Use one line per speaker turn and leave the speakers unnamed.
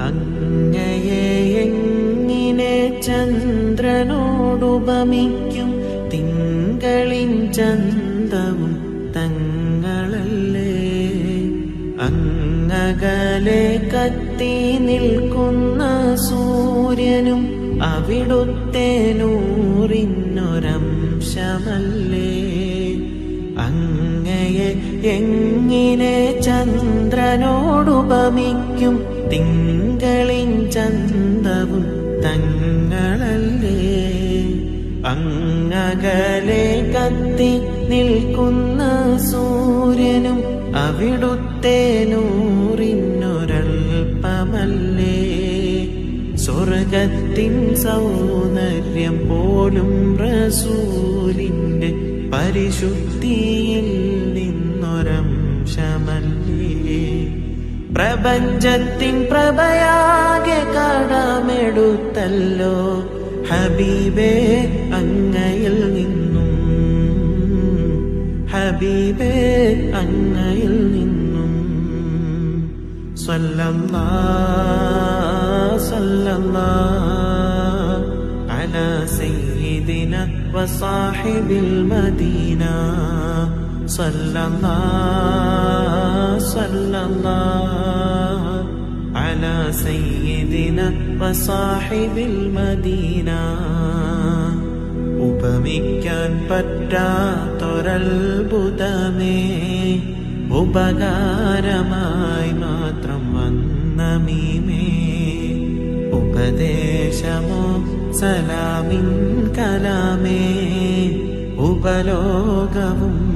അങ്ങയെ എങ്ങിനെ ചന്ദ്രനോടുപമിക്കും തിങ്കളിൻ ചന്തവും തങ്ങളല്ലേ അങ്ങകലെ കത്തി നിൽക്കുന്ന സൂര്യനും അവിടുത്തെ നൂറിനൊരംശമല്ലേ അങ്ങയെ എങ്ങിനെ ചന്ദ്രനോടുപമിക്കും തിങ്കളിൻ ചന്തവും തങ്ങളല്ലേ അങ്ങകലെ കത്തി നിൽക്കുന്ന സൂര്യനും അവിടുത്തെ നൂറിനൊരൽപ്പമല്ലേ സ്വർഗത്തിൻ സൗന്ദര്യം പോലും റസൂലിന്റെ പരിശുദ്ധിയിൽ നിന്നൊരംശമല്ലേ പ്രപഞ്ചത്തിൻ പ്രഭയാകെ കടമെടുത്തല്ലോ ഹബീബേ അങ്ങയിൽ നിന്നും ഹബീബേ അങ്ങയിൽ നിന്നും സ്വല്ലല്ലാ സ്വല്ലല്ലാ على سيدنا وصاحب المدينة صلى الله صلى الله على سيدنا وصاحب المدينة ഉപമിക്കാൻ പറ്റാത്തൊരത്ഭുതമേ ഉപകാരമായി മാത്രം വന്ന മീമേ ഉപദേശമോ സലാമിൻ കലാമേ ഉപലോകവും